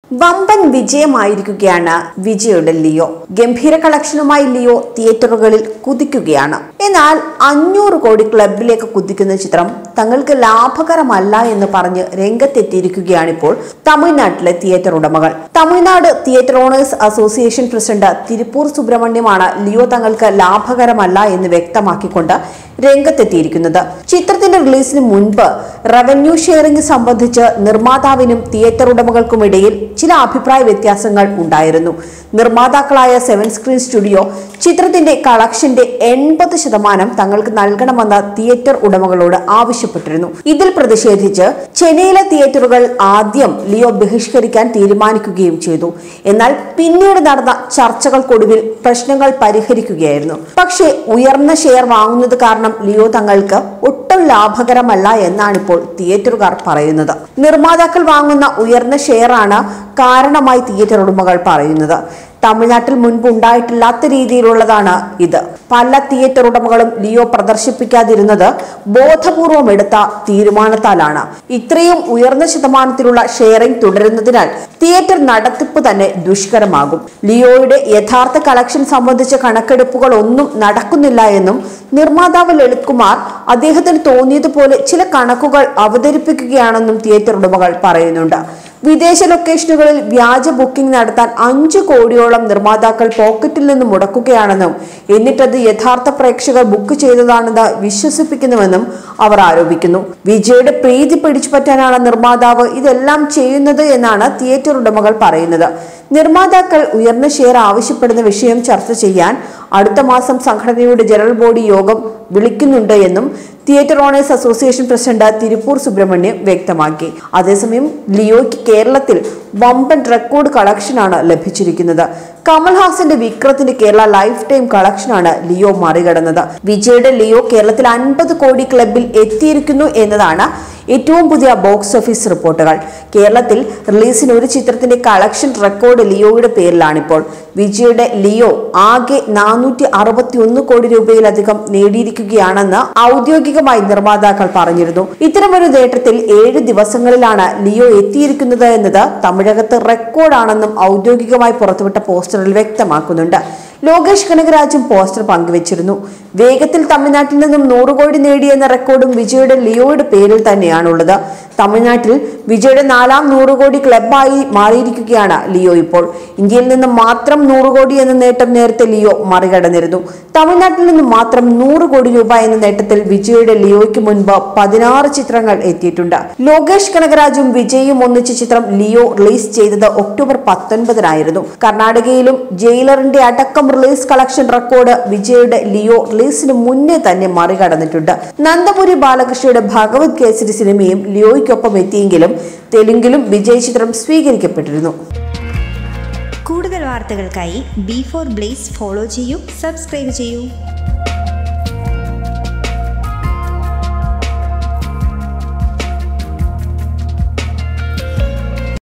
വമ്പൻ വിജയമായിരിക്കുകയാണ് വിജയുടെ ലിയോ ഗംഭീര കളക്ഷനുമായി ലിയോ തിയേറ്ററുകളിൽ കുതിക്കുകയാണ് എന്നാൽ അഞ്ഞൂറ് കോടി ക്ലബിലേക്ക് കുതിക്കുന്ന ചിത്രം തങ്ങൾക്ക് ലാഭകരമല്ല എന്ന് പറഞ്ഞ് രംഗത്തെത്തിയിരിക്കുകയാണിപ്പോൾ തമിഴ്നാട്ടിലെ തിയേറ്റർ ഉടമകൾ Tamil Nadu theatre owners association president Tiruppur സുബ്രഹ്മണ്യമാണ് ലിയോ തങ്ങൾക്ക് ലാഭകരമല്ല എന്ന് വ്യക്തമാക്കിക്കൊണ്ട് രംഗത്തെത്തിയിരിക്കുന്നത് ചിത്രത്തിന്റെ റിലീസിന് മുൻപ് റവന്യൂ ഷെയറിംഗ് സംബന്ധിച്ച് നിർമ്മാതാവിനും തിയേറ്റർ ഉടമകൾക്കുമിടയിൽ ചില അഭിപ്രായ വ്യത്യാസങ്ങൾ ഉണ്ടായിരുന്നു നിർമ്മാതാക്കളായ സെവൻ സ്ക്രീൻ സ്റ്റുഡിയോ ചിത്രത്തിന്റെ കളക്ഷന്റെ എൺപത് ശതമാനം തങ്ങൾക്ക് നൽകണമെന്ന് തിയേറ്റർ ഉടമകളോട് ആവശ്യപ്പെട്ടിരുന്നു ഇതിൽ പ്രതിഷേധിച്ച് ചെന്നൈയിലെ തിയേറ്ററുകൾ ആദ്യം ലിയോ ബഹിഷ്കരിക്കാൻ തീരുമാനിക്കുകയും ചെയ്തു എന്നാൽ പിന്നീട് നടന്ന ചർച്ചകൾക്കൊടുവിൽ പ്രശ്നങ്ങൾ പരിഹരിക്കുകയായിരുന്നു പക്ഷേ ഉയർന്ന ഷെയർ വാങ്ങുന്നത് കാരണം ലിയോ തങ്ങൾക്ക് ഒട്ടും ലാഭകരമല്ല എന്നാണിപ്പോൾ തിയേറ്ററുകാർ പറയുന്നത് നിർമ്മാതാക്കൾ വാങ്ങുന്ന ഉയർന്ന ഷെയറാണ് കാരണമായി തിയേറ്റർ ഉടമകൾ പറയുന്നത് തമിഴ്നാട്ടിൽ മുൻപ് ഉണ്ടായിട്ടില്ലാത്ത രീതിയിലുള്ളതാണ് ഇത് പല തിയേറ്റർ ഉടമകളും ലിയോ പ്രദർശിപ്പിക്കാതിരുന്നത് ബോധപൂർവം എടുത്ത തീരുമാനത്താലാണ് ഇത്രയും ഉയർന്ന ശതമാനത്തിലുള്ള ഷെയറിംഗ് തുടരുന്നതിനാൽ തിയേറ്റർ നടത്തിപ്പ് തന്നെ ദുഷ്കരമാകും ലിയോയുടെ യഥാർത്ഥ കളക്ഷൻ സംബന്ധിച്ച കണക്കെടുപ്പുകൾ ഒന്നും നടക്കുന്നില്ല എന്നും നിർമ്മാതാവ് ലളിത് കുമാർ അദ്ദേഹത്തിന് തോന്നിയതുപോലെ ചില കണക്കുകൾ അവതരിപ്പിക്കുകയാണെന്നും തിയേറ്റർ ഉടമകൾ പറയുന്നുണ്ട് വിദേശ ലൊക്കേഷനുകളിൽ വ്യാജ ബുക്കിംഗ് നടത്താൻ അഞ്ചു കോടിയോളം നിർമ്മാതാക്കൾ പോക്കറ്റിൽ നിന്ന് മുടക്കുകയാണെന്നും എന്നിട്ടത് യഥാർത്ഥ പ്രേക്ഷകർ ബുക്ക് ചെയ്തതാണെന്ന് വിശ്വസിപ്പിക്കുന്നുവെന്നും അവർ ആരോപിക്കുന്നു വിജയുടെ പ്രീതി പിടിച്ചുപറ്റാനാണ് നിർമ്മാതാവ് ഇതെല്ലാം ചെയ്യുന്നത് എന്നാണ് തിയേറ്റർ ഉടമകൾ പറയുന്നത് നിർമ്മാതാക്കൾ ഉയർന്ന ഷെയർ ആവശ്യപ്പെടുന്ന വിഷയം ചർച്ച ചെയ്യാൻ അടുത്ത മാസം സംഘടനയുടെ ജനറൽ ബോഡി യോഗം വിളിക്കുന്നുണ്ട് എന്നും theatre owners association president Tiruppur Subramaniam വ്യക്തമാക്കി അതേസമയം ലിയോയ്ക്ക് കേരളത്തിൽ വമ്പൻ റെക്കോർഡ് കളക്ഷനാണ് ലഭിച്ചിരിക്കുന്നത് കമൽഹാസന്റെ വിക്രത്തിന്റെ കേരള ലൈഫ് ടൈം കളക്ഷനാണ് ലിയോ മറികടന്നത് വിജയുടെ ലിയോ കേരളത്തിൽ അൻപത് കോടി ക്ലബിൽ എത്തിയിരിക്കുന്നു എന്നതാണ് ഏറ്റവും പുതിയ ബോക്സ് ഓഫീസ് റിപ്പോർട്ടുകൾ കേരളത്തിൽ റിലീസിന് ഒരു ചിത്രത്തിന്റെ കളക്ഷൻ റെക്കോർഡ് ലിയോയുടെ പേരിലാണിപ്പോൾ വിജയുടെ ലിയോ ആകെ നാനൂറ്റി അറുപത്തി ഒന്ന് കോടി രൂപയിലധികം നേടിയിരിക്കുകയാണെന്ന് ഔദ്യോഗികമായി നിർമ്മാതാക്കൾ പറഞ്ഞിരുന്നു ഇത്തരമൊരു നേട്ടത്തിൽ ഏഴ് ദിവസങ്ങളിലാണ് ലിയോ എത്തിയിരിക്കുന്നത് എന്നത് തമിഴകത്ത് റെക്കോർഡാണെന്നും ഔദ്യോഗികമായി പുറത്തുവിട്ട പോസ്റ്ററിൽ വ്യക്തമാക്കുന്നുണ്ട് ലോകേഷ് കനകരാജും പോസ്റ്റർ പങ്കുവച്ചിരുന്നു വേഗത്തിൽ തമിഴ്നാട്ടിൽ നിന്നും നൂറ് കോടി നേടിയെന്ന റെക്കോർഡും വിജയുടെ ലിയോയുടെ പേരിൽ തന്നെയാണുള്ളത് തമിഴ്നാട്ടിൽ വിജയുടെ നാലാം നൂറ് കോടി ക്ലബായി മാറിയിരിക്കുകയാണ് ലിയോ ഇപ്പോൾ ഇന്ത്യയിൽ നിന്ന് മാത്രം നൂറ് കോടി എന്ന നേട്ടം നേരത്തെ ലിയോ മറികടന്നിരുന്നു തമിഴ്നാട്ടിൽ നിന്ന് മാത്രം നൂറ് കോടി രൂപ എന്ന നേട്ടത്തിൽ വിജയുടെ ലിയോയ്ക്ക് മുൻപ് പതിനാറ് ചിത്രങ്ങൾ എത്തിയിട്ടുണ്ട് ലോകേഷ് കനകരാജും വിജയും ഒന്നിച്ച ചിത്രം ലിയോ റിലീസ് ചെയ്തത് ഒക്ടോബർ പത്തൊൻപതിനായിരുന്നു കർണാടകയിലും ജയിലറിന്റെ അടക്കം റിലീസ് കളക്ഷൻ റെക്കോർഡ് വിജയുടെ ലിയോ റിലീസിന് മുന്നേ തന്നെ മറികടന്നിട്ടുണ്ട് നന്ദപുരി ബാലകൃഷ്ണയുടെ ഭഗവത് കേസരി സിനിമയും ലിയോയ്ക്കൊപ്പം എത്തിയെങ്കിലും തെലുങ്കിലും വിജയ് ചിത്രം സ്വീകരിക്കപ്പെട്ടിരുന്നു കൂടുതൽ വാർത്തകൾക്കായി ബി ഫോർ ബ്ലേസ് ഫോളോ ചെയ്യൂ സബ്സ്ക്രൈബ് ചെയ്യൂ